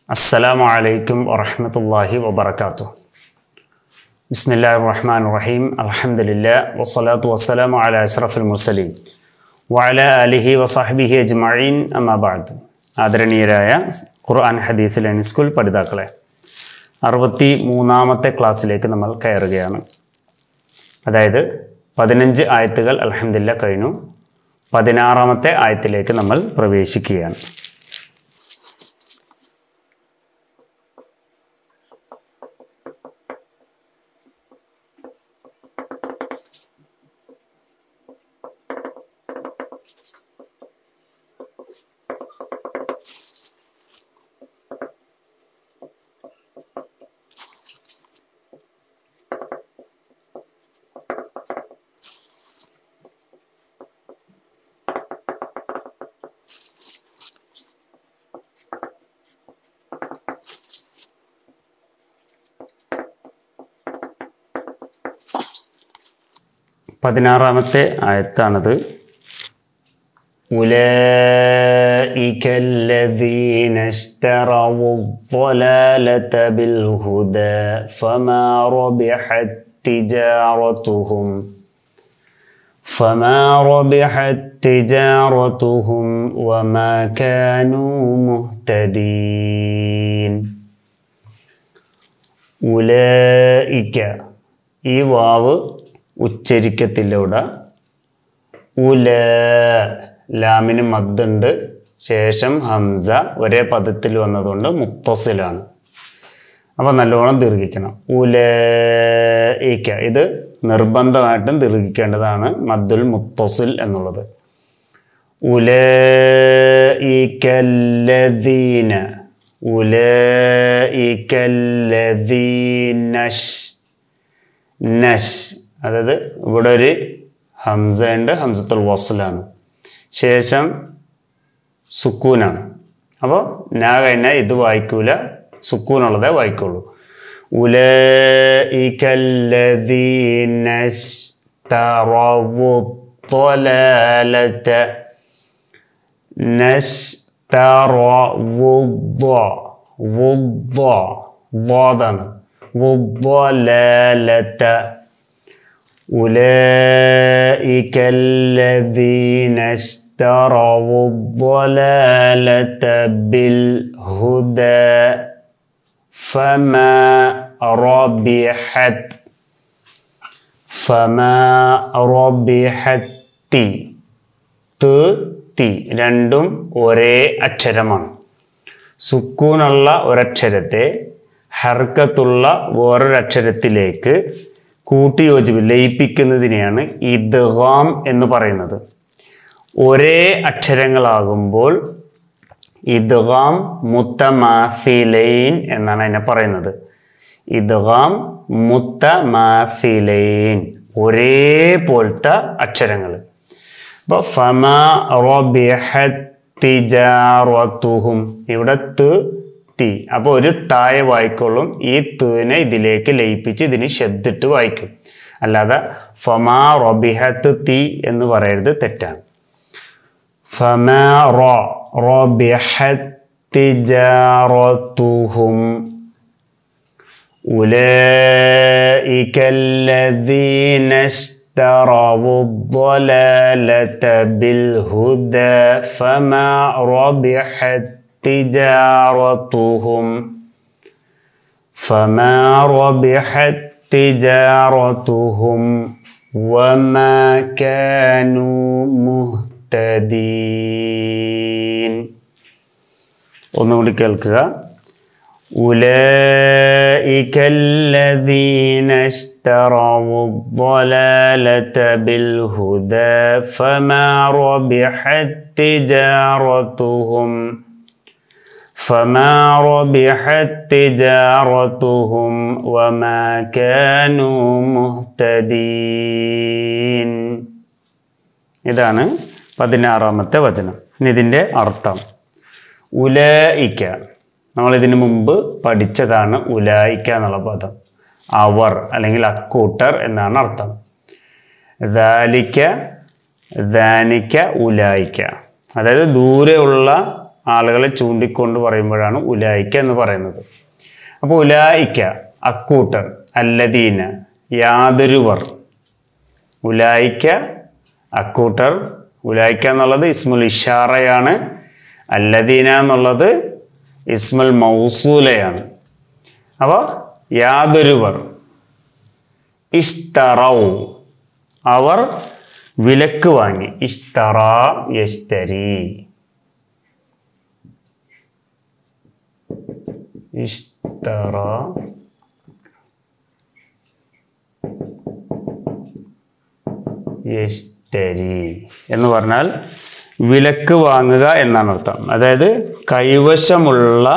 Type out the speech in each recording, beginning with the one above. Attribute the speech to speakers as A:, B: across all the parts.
A: السلام عليكم ورحمة الله وبركاته بسم الله الرحمن الرحيم الحمد لله والصلاة والسلام على أشرف المرسلين وعلى آله وصحبه أجمعين أما بعد ആദരണീയരായ ഖുർആൻ ഹദീസ് learning school പഠിതാക്കളെ അറുപത്തി മൂന്നാമത്തെ ക്ലാസ്സിലേക്ക് നമ്മൾ കയറുകയാണ് അതായത് പതിനഞ്ച് ആയത്തുകൾ അലഹമില്ല കഴിഞ്ഞു പതിനാറാമത്തെ ആയത്തിലേക്ക് നമ്മൾ പ്രവേശിക്കുകയാണ് പതിനാറാമത്തെ ആയത്താണത് أولئك الذين اشتروا الضلالة بالهدى فما ربحت تجارتهم فما ربحت تجارتهم وما كانوا مهتدين ഉലയിക്ക ഈ വാവ് ഉച്ചരിക്കത്തിലൂടെ ഉല ലാമിന് മദ്ദുണ്ട് ശേഷം ഹംസ ഒരേ പദത്തിൽ വന്നതുകൊണ്ട് മുത്തസിലാണ് അപ്പം നല്ലോണം ദീർഘിക്കണം ഉലയിക്ക ഇത് നിർബന്ധമായിട്ടും ദീർഘിക്കേണ്ടതാണ് മദ്ദുൽ മുത്തസിൽ എന്നുള്ളത് ഉലയിക്കല്ലദീന ഉലയിക്കല്ലദീനഷ് നഷ് അതായത് ഇവിടെ ഒരു ഹംസ ഉണ്ട് ഹംസത്തുൽ വസലാണ് ശേഷം സുക്കൂനാണ് അപ്പോൾ നാ കഴിഞ്ഞാൽ ഇത് വായിക്കൂല സുക്കൂനുള്ളതേ വായിക്കുള്ളൂ ഉലയിക്കല്ലദീനസ്തറവുത്തൊലാലത നസ്തറവുദ്ദ വുദ്ദ വാദാണ് വുദ്ദലാലത أولئك الذين اشتروا الضلالة بالهدى فما ربحت فما ربحت തി ത് തി രണ്ടും ഒരേ അക്ഷരമാണ് സുക്കൂനുള്ള ഒരക്ഷരത്തെ ഹർക്കത്തുള്ള വേറൊരക്ഷരത്തിലേക്ക് കൂട്ടിയോജിപ്പ് ലയിപ്പിക്കുന്നതിനെയാണ് ഇദ്ഗാം എന്ന് പറയുന്നത് ഒരേ അക്ഷരങ്ങളാകുമ്പോൾ ഇദ്ഗാം മുത്തമാസിലൈൻ എന്നാണ് അതിനെ പറയുന്നത് ഇദ്ഗാം മുത്തമാസിലൈൻ ഒരേപോലത്തെ അക്ഷരങ്ങൾ അപ്പോൾ ഫമ റോബിഹത്തിജാറത്തുഹും ഇവിടെ ത് തി അപ്പോൾ ഒരു തായ വായിക്കോളും ഈ തീനെ ഇതിലേക്ക് ലയിപ്പിച്ച് ഇതിന് ശ്രദ്ധിട്ട് വായിക്കും അല്ലാതെ ഫമാ റൊബിഹത്ത് തി എന്ന് പറയരുത് തെറ്റാണ് ഫമാ റോ റോബിഹത്തിജാറത്തുഹും أولئك الذين اشتروا الضلالة بالهدى فما ربحت تجارتهم فما ربحت تجارتهم وما كانوا مهتدين ഒന്നുകൂടി കേൾക്കുക أولئك الذين اشتروا الضلالة بالهدى فما ربحت تجارتهم فما ربحت تجارتهم وما كانوا مهتدين ഇതാണ് പതിനാറാമത്തെ വചനം ഇനി ഇതിൻ്റെ അർത്ഥം ഉലയിക്ക നമ്മൾ ഇതിനു മുമ്പ് പഠിച്ചതാണ് ഉലായിക്ക എന്നുള്ള പദം അവർ അല്ലെങ്കിൽ അക്കൂട്ടർ എന്നാണ് അർത്ഥം ദാലിക്ക ദാനിക്ക ഉലായിക്ക അതായത് ദൂരെയുള്ള ആളുകളെ ചൂണ്ടിക്കൊണ്ട് പറയുമ്പോഴാണ് ഉലായിക്ക എന്ന് പറയുന്നത് അപ്പോൾ ഉലായിക്ക അക്കൂട്ടർ അല്ലദീന യാതൊരുവർ ഉലായിക്ക അക്കൂട്ടർ ഉലായിക്ക എന്നുള്ളത് ഇസ്മുൽ ഇഷാറയാണ് അല്ലദീന എന്നുള്ളത് ഇസ്മുൽ മൗസൂലയാണ് അപ്പോൾ യാതൊരുവർ ഇഷ്തറൗ അവർ വിലക്ക് വാങ്ങി ഇഷ്തറ യസ്തരി ഇഷ്തറ യസ്തരി എന്ന് പറഞ്ഞാൽ വിലക്ക് വാങ്ങുക എന്നാണ് അർത്ഥം അതായത് കൈവശമുള്ള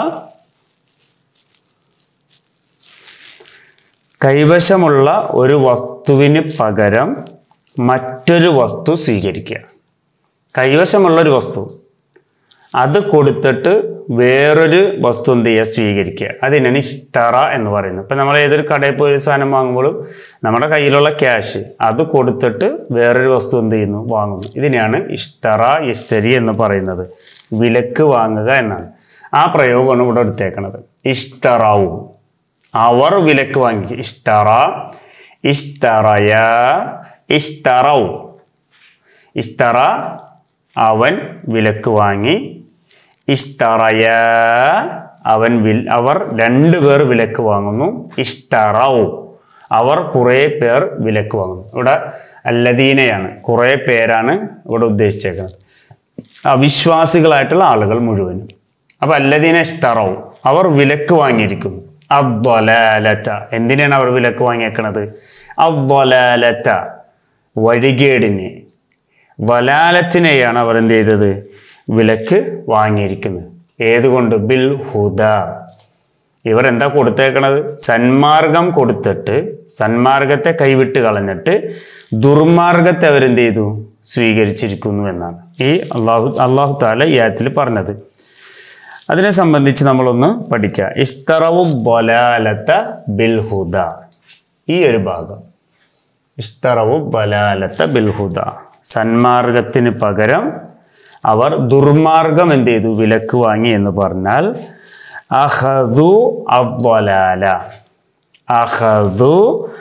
A: കൈവശമുള്ള ഒരു വസ്തുവിന് പകരം മറ്റൊരു വസ്തു സ്വീകരിക്കുക കൈവശമുള്ള ഒരു വസ്തു അത് കൊടുത്തിട്ട് വേറൊരു വസ്തു എന്ത് ചെയ്യുക സ്വീകരിക്കുക അതിനാണ് ഇഷ്തറ എന്ന് പറയുന്നത് ഇപ്പം നമ്മൾ ഏതൊരു കടയിൽ പോയി ഒരു സാധനം വാങ്ങുമ്പോഴും നമ്മുടെ കയ്യിലുള്ള ക്യാഷ് അത് കൊടുത്തിട്ട് വേറൊരു വസ്തു എന്ത് ചെയ്യുന്നു വാങ്ങുന്നു ഇതിനെയാണ് ഇഷ്തറ ഇസ്തരി എന്ന് പറയുന്നത് വിലക്ക് വാങ്ങുക എന്നാണ് ആ പ്രയോഗമാണ് ഇവിടെ എടുത്തേക്കണത് ഇഷ്തറാവു അവർ വിലക്ക് വാങ്ങി ഇഷ്തറ ഇഷ്തറയ ഇഷ്തറൗ ഇഷ്തറ അവൻ വിലക്ക് വാങ്ങി ഇഷ്തറയ അവൻ വിൽ അവർ രണ്ടു പേർ വിലക്ക് വാങ്ങുന്നു ഇഷ്തറൗ അവർ കുറേ പേർ വിലക്ക് വാങ്ങുന്നു ഇവിടെ അല്ലദീനയാണ് കുറേ പേരാണ് ഇവിടെ ഉദ്ദേശിച്ചേക്കുന്നത് അവിശ്വാസികളായിട്ടുള്ള ആളുകൾ മുഴുവനും അപ്പൊ അല്ലദീന ഇഷ്തറൗ അവർ വിലക്ക് വാങ്ങിയിരിക്കുന്നു അദ്വലാലത്ത എന്തിനാണ് അവർ വിലക്ക് വാങ്ങിയേക്കണത് അദ്വലാലത്ത വഴികേടിനെ വലാലത്തിനെയാണ് അവർ എന്ത് ചെയ്തത് വിലക്ക് വാങ്ങിയിരിക്കുന്നത് ഏതുകൊണ്ട് ബിൽ ഹുദ ഇവർ എന്താ കൊടുത്തേക്കണത് സന്മാർഗം കൊടുത്തിട്ട് സന്മാർഗത്തെ കൈവിട്ട് കളഞ്ഞിട്ട് ദുർമാർഗത്തെ അവരെന്ത് ചെയ്തു സ്വീകരിച്ചിരിക്കുന്നു എന്നാണ് ഈ അള്ളാഹു അള്ളാഹു താല ഈ ആയത്തിൽ പറഞ്ഞത് അതിനെ സംബന്ധിച്ച് നമ്മളൊന്ന് പഠിക്കുക ഇഷ്തറവു വലാലത്ത ബിൽ ഹുദ ഈ ഒരു ഭാഗം ഇഷ്തറവു വലാലത്ത ബിൽ ഹുദ സന്മാർഗത്തിന് പകരം അവർ ദുർമാർഗം എന്ത് ചെയ്തു വിലക്ക് വാങ്ങി എന്ന് പറഞ്ഞാൽ അഹദു അവലാല അഹദു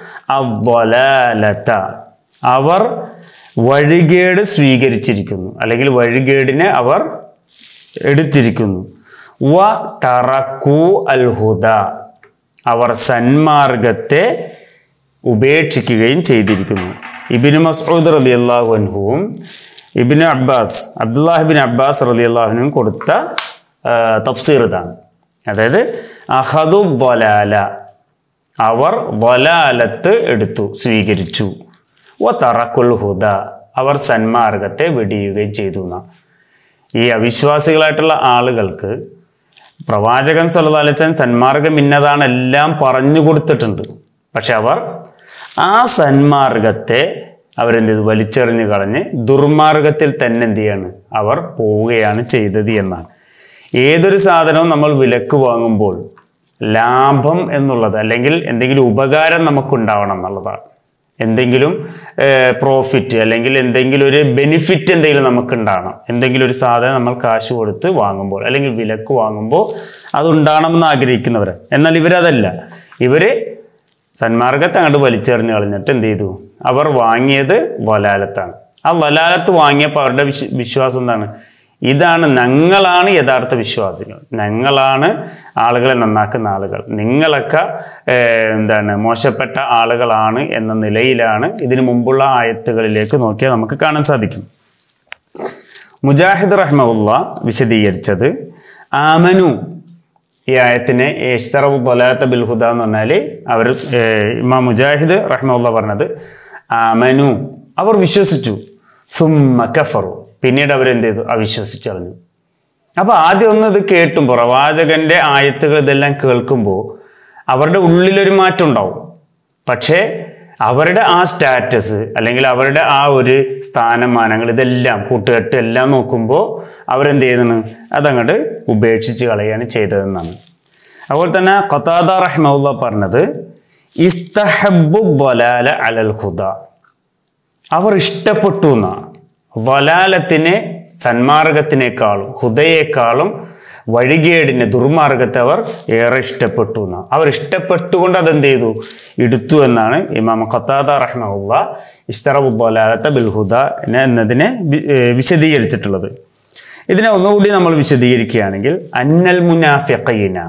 A: അവലാലത്ത അവർ വഴികേട് സ്വീകരിച്ചിരിക്കുന്നു അല്ലെങ്കിൽ വഴികേടിനെ അവർ എടുത്തിരിക്കുന്നു വ തറക്കു അൽ ഹുദ അവർ സന്മാർഗത്തെ ഉപേക്ഷിക്കുകയും ചെയ്തിരിക്കുന്നു ഇബിന് മസ്ഊദ് റലി അള്ളാഹു അൻഹുവും ഇബിന് അബ്ബാസ് അബ്ദുല്ലാഹിബിൻ അബ്ബാസ് റലി അള്ളാഹുനും കൊടുത്ത ആ, തഫ്സീർ ഇതാണ് അതായത് അഹദു വലാല അവർ വലാലത്ത് എടുത്തു സ്വീകരിച്ചു വ തറക്കുൽ ഹുദ അവർ സന്മാർഗത്തെ വെടിയുകയും ചെയ്തു എന്നാണ് ഈ അവിശ്വാസികളായിട്ടുള്ള ആളുകൾക്ക് പ്രവാചകൻ സല്ലല്ലാഹു അലൈഹി വസല്ലം സന്മാർഗം ഇന്നതാണ് എല്ലാം പറഞ്ഞു കൊടുത്തിട്ടുണ്ട് പക്ഷെ അവർ ആ സന്മാർഗത്തെ അവരെന്ത് ചെയ്തു വലിച്ചെറിഞ്ഞു കളഞ്ഞ് ദുർമാർഗത്തിൽ തന്നെ എന്ത് ചെയ്യാണ് അവർ പോവുകയാണ് ചെയ്തത് എന്നാണ് ഏതൊരു സാധനവും നമ്മൾ വിലക്ക് വാങ്ങുമ്പോൾ ലാഭം എന്നുള്ളത് അല്ലെങ്കിൽ എന്തെങ്കിലും ഉപകാരം നമുക്കുണ്ടാവണം എന്നുള്ളതാണ് എന്തെങ്കിലും പ്രോഫിറ്റ് അല്ലെങ്കിൽ എന്തെങ്കിലും ഒരു ബെനിഫിറ്റ് എന്തെങ്കിലും നമുക്ക് ഉണ്ടാകണം എന്തെങ്കിലും ഒരു സാധനം നമ്മൾ കാശ് കൊടുത്ത് വാങ്ങുമ്പോൾ അല്ലെങ്കിൽ വിലക്ക് വാങ്ങുമ്പോൾ അതുണ്ടാകണമെന്ന് ആഗ്രഹിക്കുന്നവർ എന്നാൽ ഇവരതല്ല ഇവര് സന്മാർഗത്തെ അങ്ങോട്ട് വലിച്ചെറിഞ്ഞ് കളഞ്ഞിട്ട് എന്ത് ചെയ്തു അവർ വാങ്ങിയത് വലാലത്താണ് ആ വലാലത്ത് വാങ്ങിയപ്പോൾ അവരുടെ വിശ്വ വിശ്വാസം എന്താണ് ഇതാണ് ഞങ്ങളാണ് യഥാർത്ഥ വിശ്വാസികൾ ഞങ്ങളാണ് ആളുകളെ നന്നാക്കുന്ന ആളുകൾ നിങ്ങളൊക്കെ ഏഹ്, എന്താണ് മോശപ്പെട്ട ആളുകളാണ് എന്ന നിലയിലാണ് ഇതിനു മുമ്പുള്ള ആയത്തുകളിലേക്ക് നോക്കിയാൽ നമുക്ക് കാണാൻ സാധിക്കും മുജാഹിദ് റഹ്മുള്ള വിശദീകരിച്ചത് ആമനു ഈ ആയത്തിനെ ഏഷ്തറവ് തൊലാത്ത ബിൽഹുദ എന്ന് പറഞ്ഞാൽ അവർ ഏഹ്, ഇമാം മുജാഹിദ് റഹ്മുള്ള പറഞ്ഞത് ആമനു അവർ വിശ്വസിച്ചു സുമ്മ കഫറു പിന്നീട് അവരെന്ത് ചെയ്തു അവിശ്വസിച്ചളഞ്ഞു അപ്പൊ ആദ്യം ഒന്ന് ഇത് കേട്ടും പ്രവാചകന്റെ ആയത്തുകൾ ഇതെല്ലാം കേൾക്കുമ്പോൾ അവരുടെ ഉള്ളിലൊരു മാറ്റം ഉണ്ടാവും പക്ഷേ അവരുടെ ആ സ്റ്റാറ്റസ് അല്ലെങ്കിൽ അവരുടെ ആ ഒരു സ്ഥാനമാനങ്ങൾ ഇതെല്ലാം കൂട്ടുകെട്ട് എല്ലാം നോക്കുമ്പോൾ അവരെന്ത് ചെയ്യുന്നു അതങ്ങോട്ട് ഉപേക്ഷിച്ച് കളയാണ് ചെയ്തതെന്നാണ് അതുപോലെ തന്നെ ഖത്താദ റഹ്മുള്ള പറഞ്ഞത് ഇസ്തഹബു വലാല അലൽ ഹുദ അവർ ഇഷ്ടപ്പെട്ടു എന്നാ വലാലത്തിനെ സന്മാർഗത്തിനേക്കാളും ഹുദയേക്കാളും വഴികേടിനെ ദുർമാർഗത്തെ അവർ ഏറെ ഇഷ്ടപ്പെട്ടു എന്നാണ് അവർ ഇഷ്ടപ്പെട്ടുകൊണ്ട് അതെന്ത് ചെയ്തു എടുത്തു എന്നാണ് ഇമാം ഖത്താദ റഹ്മുള്ള ഇസ്തറബുദ്ദലാലത്ത ബിൽഹുദ എന്നതിനെ വി- ഏർ വിശദീകരിച്ചിട്ടുള്ളത് ഇതിനെ ഒന്നുകൂടി നമ്മൾ വിശദീകരിക്കുകയാണെങ്കിൽ അന്നൽ മുനാഫിഖീന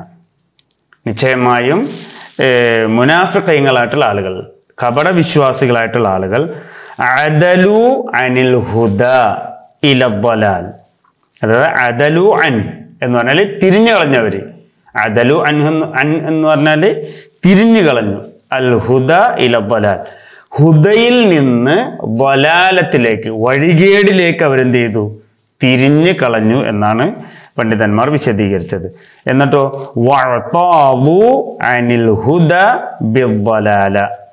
A: നിശ്ചയമായും ഏർ മുനാഫിഖീങ്ങളായിട്ടുള്ള ആളുകൾ കപട വിശ്വാസികളായിട്ടുള്ള ആളുകൾ അദലു അനിൽ ഹുദ ഇലദ്വലാൽ അതായത് അദലു അൻ എന്ന് പറഞ്ഞാൽ തിരിഞ്ഞു കളഞ്ഞവര് അദലു അൻ എന്ന് അൻ എന്ന് പറഞ്ഞാൽ തിരിഞ്ഞു കളഞ്ഞു അൽ ഹുദ ഇലദ്വലാൽ ഹുദയിൽ നിന്ന് വലാലത്തിലേക്ക് വഴികേടിലേക്ക് അവരെന്ത് ചെയ്തു തിരിഞ്ഞു കളഞ്ഞു എന്നാണ് പണ്ഡിതന്മാർ വിശദീകരിച്ചത് എന്നിട്ടോ വഅതാദു അനിൽ ഹുദ ബിദ്ദലാല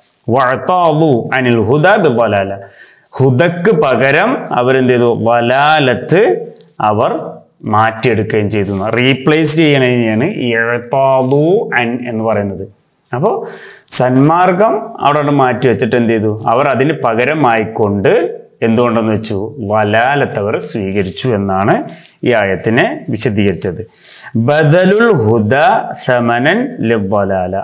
A: വഅതാദു അനിൽ ഹുദ ബിദ്ദലാല ഹുദക്ക് പകരം അവരെന്ത് ചെയ്തു വലാലത്ത് അവർ മാറ്റിയെടുക്കുകയും ചെയ്തു റീപ്ലേസ് ചെയ്യണതിനെയാണ് എഴുത്താദു അൻ എന്ന് പറയുന്നത് അപ്പോൾ സന്മാർഗം അവിടെ കൊണ്ട് മാറ്റി വെച്ചിട്ട് എന്ത് ചെയ്തു അവർ അതിന് പകരമായിക്കൊണ്ട് എന്തുകൊണ്ടെന്ന് വെച്ചു വലാലത്തവർ സ്വീകരിച്ചു എന്നാണ് ഈ ആയത്തിനെ വിശദീകരിച്ചത് ബദലുൽ ഹുദ സമനൻ ലിവലാല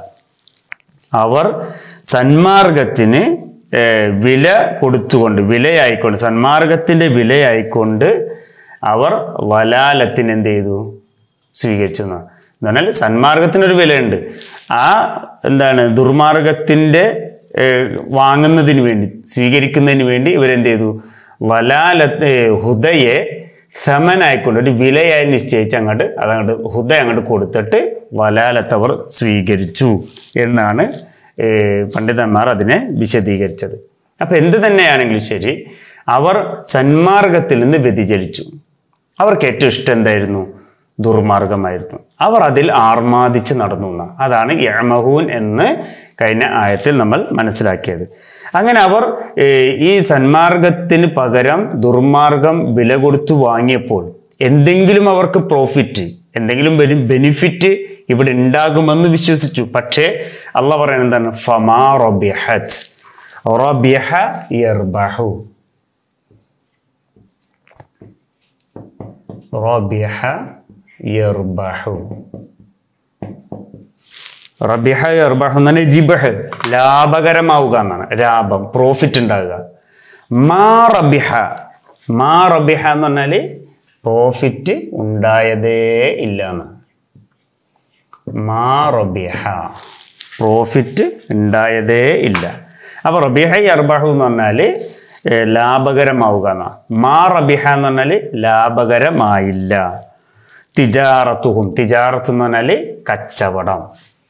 A: അവർ സന്മാർഗത്തിന് ഏർ, വില കൊടുത്തുകൊണ്ട് വിലയായിക്കൊണ്ട് സന്മാർഗത്തിൻ്റെ വിലയായിക്കൊണ്ട് അവർ വലാലത്തിന് എന്ത് ചെയ്തു സ്വീകരിച്ചു എന്നാണ് എന്ന് പറഞ്ഞാൽ സന്മാർഗത്തിനൊരു വിലയുണ്ട് ആ എന്താണ് ദുർമാർഗത്തിൻ്റെ ഏർ, വാങ്ങുന്നതിന് വേണ്ടി സ്വീകരിക്കുന്നതിന് വേണ്ടി ഇവരെന്ത് ചെയ്തു വലാലത്ത് ഹുദയെ സമനായിക്കൊണ്ട് ഒരു വിലയായി നിശ്ചയിച്ച് അങ്ങോട്ട് അതങ്ങോട്ട് ഹുദ അങ്ങോട്ട് കൊടുത്തിട്ട് വലാലത്തവർ സ്വീകരിച്ചു എന്നാണ് ഏർ, പണ്ഡിതന്മാർ അതിനെ വിശദീകരിച്ചത് അപ്പം എന്ത് തന്നെയാണെങ്കിലും ശരി അവർ സന്മാർഗത്തിൽ നിന്ന് വ്യതിചലിച്ചു അവർക്ക് ഏറ്റവും ഇഷ്ടം എന്തായിരുന്നു ദുർമാർഗമായിരുന്നു അവർ അതിൽ ആർമാദിച്ച് നടന്നു എന്ന അതാണ് യമഹൂൻ എന്ന് കഴിഞ്ഞ ആയത്തിൽ നമ്മൾ മനസ്സിലാക്കിയത് അങ്ങനെ അവർ ഏർ, ഈ സന്മാർഗത്തിന് പകരം ദുർമാർഗം വില കൊടുത്തു വാങ്ങിയപ്പോൾ എന്തെങ്കിലും അവർക്ക് പ്രോഫിറ്റ് എന്തെങ്കിലും ബെനിഫിറ്റ് ഇവിടെ ഉണ്ടാകുമെന്ന് വിശ്വസിച്ചു പക്ഷേ അല്ല പറയുന്നത് എന്താണ് ഫമാ റബിഹത്ത് റബിഹ യർബഹു റബിഹ യർബഹു റബിഹ യർബഹു എന്ന് പറഞ്ഞാൽ രിബഹ് ലാഭകരമാവുക എന്നാണ് ലാഭം പ്രോഫിറ്റ് ഉണ്ടാകുക മാ റബിഹ മാ റബിഹ എന്ന് പറഞ്ഞാൽ പ്രോഫിറ്റ് ഉണ്ടായതേ ഇല്ല എന്ന് മാ റബിഹ പ്രോഫിറ്റ് ഉണ്ടായതേ ഇല്ല അപ്പോൾ റബിഹ അർബഹു എന്ന് പറഞ്ഞാൽ ഏർ, ലാഭകരമാവുക എന്നാണ് മാ റബിഹ എന്ന് പറഞ്ഞാൽ ലാഭകരമായില്ല തിജാറത്തുഹും തിജാറത്ത് എന്ന് പറഞ്ഞാൽ കച്ചവടം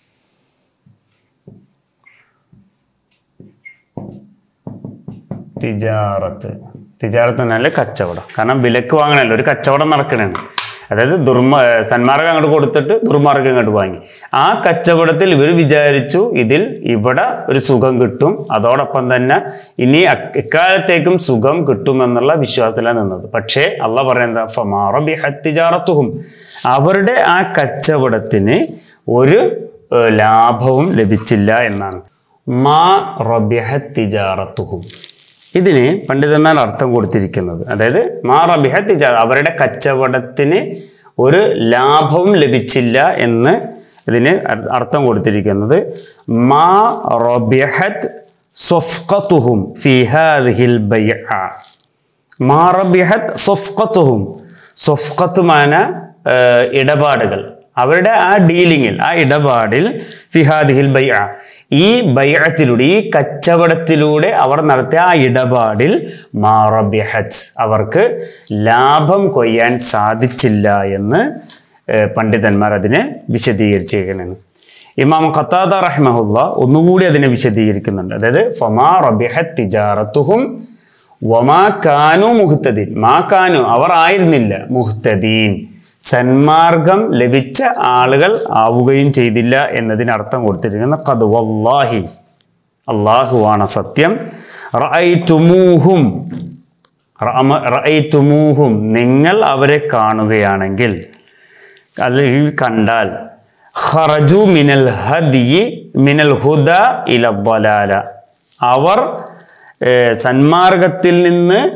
A: തിജാറത്ത് തിജാറത്ത് എന്ന് പറഞ്ഞാൽ കച്ചവടം കാരണം വിലക്ക് വാങ്ങണല്ലോ ഒരു കച്ചവടം നടക്കണാണ് അതായത് ദുർമ സന്മാർഗം അങ്ങോട്ട് കൊടുത്തിട്ട് ദുർമാർഗം അങ്ങോട്ട് വാങ്ങി ആ കച്ചവടത്തിൽ ഇവർ വിചാരിച്ചു ഇതിൽ ഇവിടെ ഒരു സുഖം കിട്ടും അതോടൊപ്പം തന്നെ ഇനി അ- എക്കാലത്തേക്കും സുഖം കിട്ടുമെന്നുള്ള വിശ്വാസത്തിലാണ് നിന്നത് പക്ഷേ അല്ല പറയുന്നത് ഫമാറബിഹത്തിജാറത്തുഹും അവരുടെ ആ കച്ചവടത്തിന് ഒരു ഏർ, ലാഭവും ലഭിച്ചില്ല എന്നാണ് മാ റബിഹത്തിജാറത്തുഹും ഇതിന് പണ്ഡിതന്മാർ അർത്ഥം കൊടുത്തിരിക്കുന്നത് അതായത് മാ റബിഹ തിജാ അവരുടെ കച്ചവടത്തിന് ഒരു ലാഭവും ലഭിച്ചില്ല എന്ന് ഇതിന് അർ- അർത്ഥം കൊടുത്തിരിക്കുന്നത് മാ റബിഹത്ത് സൊഫ്കത്തുഹും ഫിഹാദിഹിൽ ബൈഅ മാ റബിഹത്ത് സൊഫ്കത്തുഹും സൊഫ്കത്ത് മാന ഏർ, ഇടപാടുകൾ അവരുടെ ആ ഡീലിങ്ങിൽ ആ ഇടപാടിൽ ഫിഹാദിഹിൽ ബൈഅ ഈ ബൈഅത്തിലൂടെ ഈ കച്ചവടത്തിലൂടെ അവർ നടത്തിയ ആ ഇടപാടിൽ മാ റബിഹത്ത് അവർക്ക് ലാഭം കൊയ്യാൻ സാധിച്ചില്ല എന്ന് ഏർ, പണ്ഡിതന്മാർ അതിനെ വിശദീകരിച്ചിരിക്കുകയാണ് ഇമാം ഖത്താദ റഹ്മഹുല്ല ഒന്നുകൂടി അതിനെ വിശദീകരിക്കുന്നുണ്ട് അതായത് ഫമാ റബിഹത്ത് തിജാറത്തുഹും വമാ കാനു മുഹ്തദീൻ മാ കാനു അവർ ആയിരുന്നില്ല മുഹ്തദീൻ സന്മാർഗം ലഭിച്ച ആളുകൾ ആവുകയും ചെയ്തില്ല എന്നതിന് അർത്ഥം കൊടുത്തിരിക്കുന്ന കത് വല്ലാഹി അള്ളാഹുവാണ് സത്യം റഅയ്തുമൂഹും റഅമ- റഅയ്തുമൂഹും നിങ്ങൾ അവരെ കാണുകയാണെങ്കിൽ അല്ലെങ്കിൽ കണ്ടാൽ ഖറജു മിനൽ ഹദിയി മിനൽ ഹുദ ഇല ദ്വലാല അവർ ഏർ, സന്മാർഗത്തിൽ നിന്ന്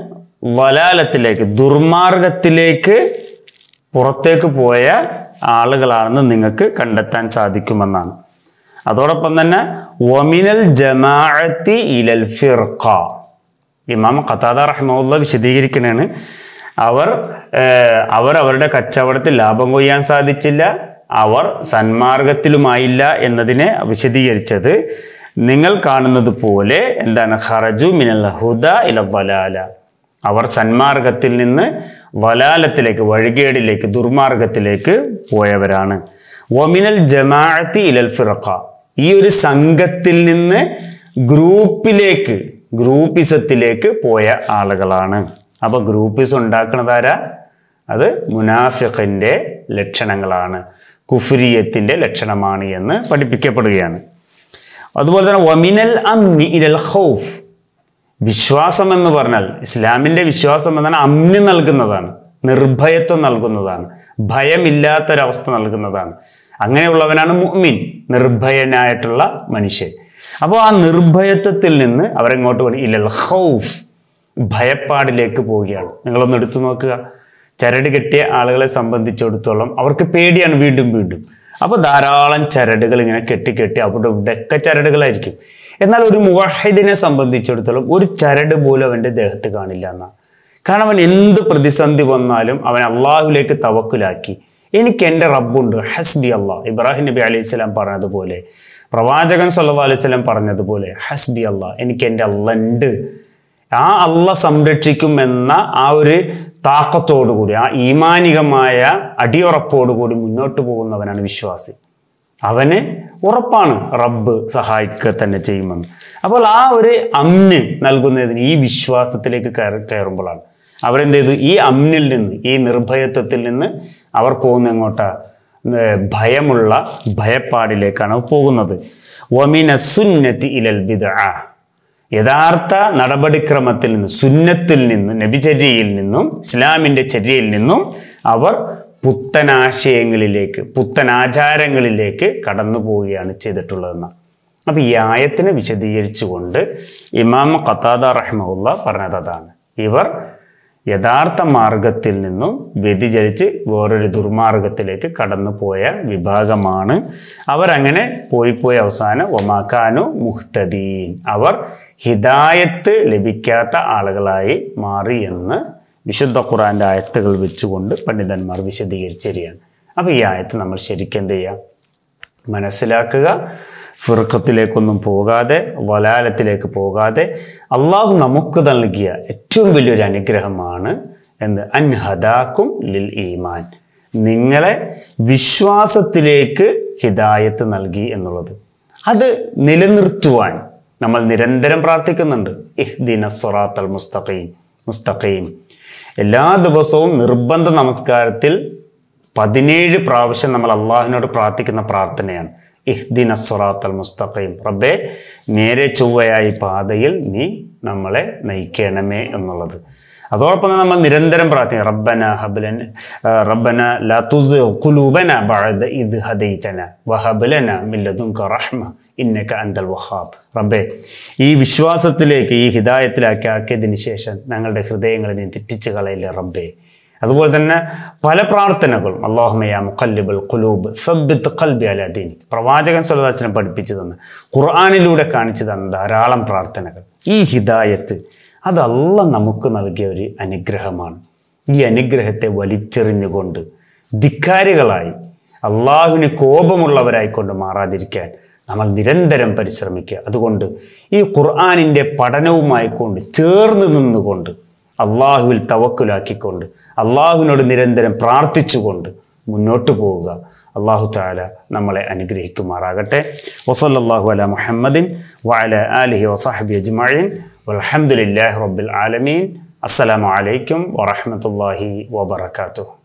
A: വലാലത്തിലേക്ക് ദുർമാർഗത്തിലേക്ക് പുറത്തേക്ക് പോയ ആളുകളാണെന്ന് നിങ്ങൾക്ക് കണ്ടെത്താൻ സാധിക്കുമെന്നാണ് അതോടൊപ്പം തന്നെ വമിനൽ ജമാഅത്തി ഇലൽ ഫിർഖ ഇമാം ഖത്താദ റഹ്മുല്ല വിശദീകരിക്കുന്നതാണ് അവർ ഏർ, അവർ അവരുടെ കച്ചവടത്തിൽ ലാഭം കൊയ്യാൻ സാധിച്ചില്ല അവർ സന്മാർഗത്തിലുമായില്ല എന്നതിനെ വിശദീകരിച്ചത് നിങ്ങൾ കാണുന്നത് പോലെ എന്താണ് ഖറജു മിനൽ ഹുദ ഇല വലാല അവർ സന്മാർഗത്തിൽ നിന്ന് വലാലത്തിലേക്ക് വഴികേടിലേക്ക് ദുർമാർഗത്തിലേക്ക് പോയവരാണ് വമിനൽ ജമാഅത്തി ഇലൽ ഫിറഖ ഈ ഒരു സംഘത്തിൽ നിന്ന് ഗ്രൂപ്പിലേക്ക് ഗ്രൂപ്പിസത്തിലേക്ക് പോയ ആളുകളാണ് അപ്പൊ ഗ്രൂപ്പിസ് ഉണ്ടാക്കുന്നതാരാ അത് മുനാഫിഖിന്റെ ലക്ഷണങ്ങളാണ് കുഫ്രിയത്തിന്റെ ലക്ഷണമാണ് എന്ന് പഠിപ്പിക്കപ്പെടുകയാണ് അതുപോലെ തന്നെ വമിനൽ അംനി ഇലൽ ഖൗഫ് വിശ്വാസം എന്ന് പറഞ്ഞാൽ ഇസ്ലാമിന്റെ വിശ്വാസം എന്നാൽ അമ്ന് നൽകുന്നതാണ് നിർഭയത്വം നൽകുന്നതാണ് ഭയമില്ലാത്തൊരവസ്ഥ നൽകുന്നതാണ് അങ്ങനെയുള്ളവനാണ് മുഅ്മിൻ നിർഭയനായിട്ടുള്ള മനുഷ്യൻ അപ്പോൾ ആ നിർഭയത്വത്തിൽ നിന്ന് അവരെങ്ങോട്ട് പോയി ഇല്ലൽ ഹൗഫ് ഭയപ്പാടിലേക്ക് പോവുകയാണ് നിങ്ങളൊന്ന് എടുത്തു നോക്കുക ചരട് കെട്ടിയ ആളുകളെ സംബന്ധിച്ചിടത്തോളം അവർക്ക് പേടിയാണ് വീണ്ടും വീണ്ടും അപ്പോൾ ധാരാളം ചരടുകൾ ഇങ്ങനെ കെട്ടി കെട്ടി അവിടെ ഇവിടെയൊക്കെ ചരടുകളായിരിക്കും എന്നാൽ ഒരു മുവഹിദിനെ സംബന്ധിച്ചിടത്തോളം ഒരു ചരട് പോലും അവൻ്റെ ദേഹത്ത് കാണില്ല എന്നാണ് കാരണം അവൻ എന്ത് പ്രതിസന്ധി വന്നാലും അവൻ അള്ളാഹുലേക്ക് തവക്കുലാക്കി എനിക്ക് എൻ്റെ റബ്ബുണ്ട് ഹസ്ബി അള്ളാഹ് ഇബ്രാഹിം നബി അലൈഹി സ്വലാം പറഞ്ഞതുപോലെ പ്രവാചകൻ സല്ലാ അലൈഹി സ്വലാം പറഞ്ഞതുപോലെ ഹസ്ബി അള്ളാഹ് എനിക്ക് എൻ്റെ അള്ള ഉണ്ട് ആ അള്ള സംരക്ഷിക്കും എന്ന ആ ഒരു താക്കത്തോടുകൂടി ആ ഈമാനികമായ അടിയുറപ്പോടുകൂടി മുന്നോട്ട് പോകുന്നവനാണ് വിശ്വാസി അവന് ഉറപ്പാണ് റബ്ബ് സഹായിക്കുക തന്നെ ചെയ്യുമെന്ന് അപ്പോൾ ആ ഒരു അമ്ന് നൽകുന്നതിന് ഈ വിശ്വാസത്തിലേക്ക് കയറി കയറുമ്പോഴാണ് അവരെന്ത് ചെയ്തു ഈ അമ്നിൽ നിന്ന് ഈ നിർഭയത്വത്തിൽ നിന്ന് അവർ പോകുന്ന എങ്ങോട്ടാ ഏർ ഭയമുള്ള ഭയപ്പാടിലേക്കാണ് പോകുന്നത് വമിന സുന്നത്തി ഇലൽ ബിദ യഥാർത്ഥ നടപടിക്രമത്തിൽ നിന്ന് സുന്നത്തിൽ നിന്നും നബിചര്യയിൽ നിന്നും ഇസ്ലാമിൻ്റെ ചര്യയിൽ നിന്നും അവർ പുത്തനാശയങ്ങളിലേക്ക് പുത്തനാചാരങ്ങളിലേക്ക് കടന്നു പോവുകയാണ് ചെയ്തിട്ടുള്ളതെന്ന് അപ്പം ഈ ആയത്തിനെ വിശദീകരിച്ചുകൊണ്ട് ഇമാം ഖത്താദ റഹ്മുല്ല പറഞ്ഞത് അതാണ് ഇവർ യഥാർത്ഥ മാർഗത്തിൽ നിന്നും വ്യതിചലിച്ച് വേറൊരു ദുർമാർഗത്തിലേക്ക് കടന്നു പോയ വിഭാഗമാണ് അവരങ്ങനെ പോയി പോയി അവസാനം ഒമാക്കാനു മുഹ്തദീൻ അവർ ഹിദായത്ത് ലഭിക്കാത്ത ആളുകളായി മാറി എന്ന് വിശുദ്ധ ഖുറാൻ്റെ ആയത്തുകൾ വെച്ചുകൊണ്ട് പണ്ഡിതന്മാർ വിശദീകരിച്ചു തരികയാണ് അപ്പോൾ ഈ ആയത്ത് നമ്മൾ ശരിക്കും എന്ത് ചെയ്യാം മനസ്സിലാക്കുക ഫിർക്കത്തിലേക്കൊന്നും പോകാതെ വലാലത്തിലേക്ക് പോകാതെ അള്ളാഹു നമുക്ക് നൽകിയ ഏറ്റവും വലിയൊരു അനുഗ്രഹമാണ് എന്ത് അൻഹദാക്കും ലിൽ ഈമാൻ നിങ്ങളെ വിശ്വാസത്തിലേക്ക് ഹിദായത്ത് നൽകി എന്നുള്ളത് അത് നിലനിർത്തുവാൻ നമ്മൾ നിരന്തരം പ്രാർത്ഥിക്കുന്നുണ്ട് ഇഹ്ദിന സൊറാത്തൽ മുസ്തഖീം മുസ്തഖീം എല്ലാ ദിവസവും നിർബന്ധ നമസ്കാരത്തിൽ പതിനേഴ് പ്രാവശ്യം നമ്മൾ അള്ളാഹുവിനോട് പ്രാർത്ഥിക്കുന്ന പ്രാർത്ഥനയാണ് ഇഹ്ദിന സൊറാത്തൽ മുസ്തഖീം റബ്ബെ നേരെ ചൊവ്വയായി പാതയിൽ നീ നമ്മളെ നയിക്കണമേ എന്നുള്ളത് അതോടൊപ്പം തന്നെ നമ്മൾ നിരന്തരം പ്രാർത്ഥിക്കും റബ്ബന ഹബ്ലൻ റബ്ബന ലാ തുസ് ഖുലൂബന ബഅദ ഇദ് ഹദൈതന വഹബ് ലന മിൻ ലദുൻക റഹ്മ ഇന്നക അൻതൽ വഹാബ് റബ്ബേ ഈ വിശ്വാസത്തിലേക്ക് ഈ ഹിദായത്തിലാക്കി ആക്കിയതിന് ശേഷം ഞങ്ങളുടെ ഹൃദയങ്ങളെ നീ തെറ്റിച്ച് കളയില്ലേ റബ്ബേ അതുപോലെ തന്നെ പല പ്രാർത്ഥനകളും അള്ളാഹുമയ മുഖല്ലിബുൽ ഖുലൂബ് സബ്ബിത്ത് ഖൽബി അല ദീനി പ്രവാചകൻ സ്വലദാസിനെ പഠിപ്പിച്ചു തന്ന് ഖുർആാനിലൂടെ കാണിച്ചു തന്ന ധാരാളം പ്രാർത്ഥനകൾ ഈ ഹിദായത്ത് അത് അല്ല നമുക്ക് നൽകിയ ഒരു അനുഗ്രഹമാണ് ഈ അനുഗ്രഹത്തെ വലിച്ചെറിഞ്ഞുകൊണ്ട് ധിക്കാരികളായി അള്ളാഹുവിന് കോപമുള്ളവരായിക്കൊണ്ട് മാറാതിരിക്കാൻ നമ്മൾ നിരന്തരം പരിശ്രമിക്കുക അതുകൊണ്ട് ഈ ഖുർആാനിൻ്റെ പഠനവുമായിക്കൊണ്ട് ചേർന്ന് നിന്നുകൊണ്ട് അള്ളാഹുവിൽ തവക്കുലാക്കിക്കൊണ്ട് അള്ളാഹുവിനോട് നിരന്തരം പ്രാർത്ഥിച്ചുകൊണ്ട് മുന്നോട്ട് പോവുക അള്ളാഹു താല നമ്മളെ അനുഗ്രഹിക്കുമാറാകട്ടെ വസല്ലാഹു അല മുഹമ്മദിൻ വഅല ആലിഹി വസാഹബി അജ്മഈൻ വൽഹംദുലില്ലാഹി റബ്ബിൽ ആലമീൻ അസ്സലാമു അലൈക്കും വറഹ്മത്തുള്ളാഹി വബറകാതുഹു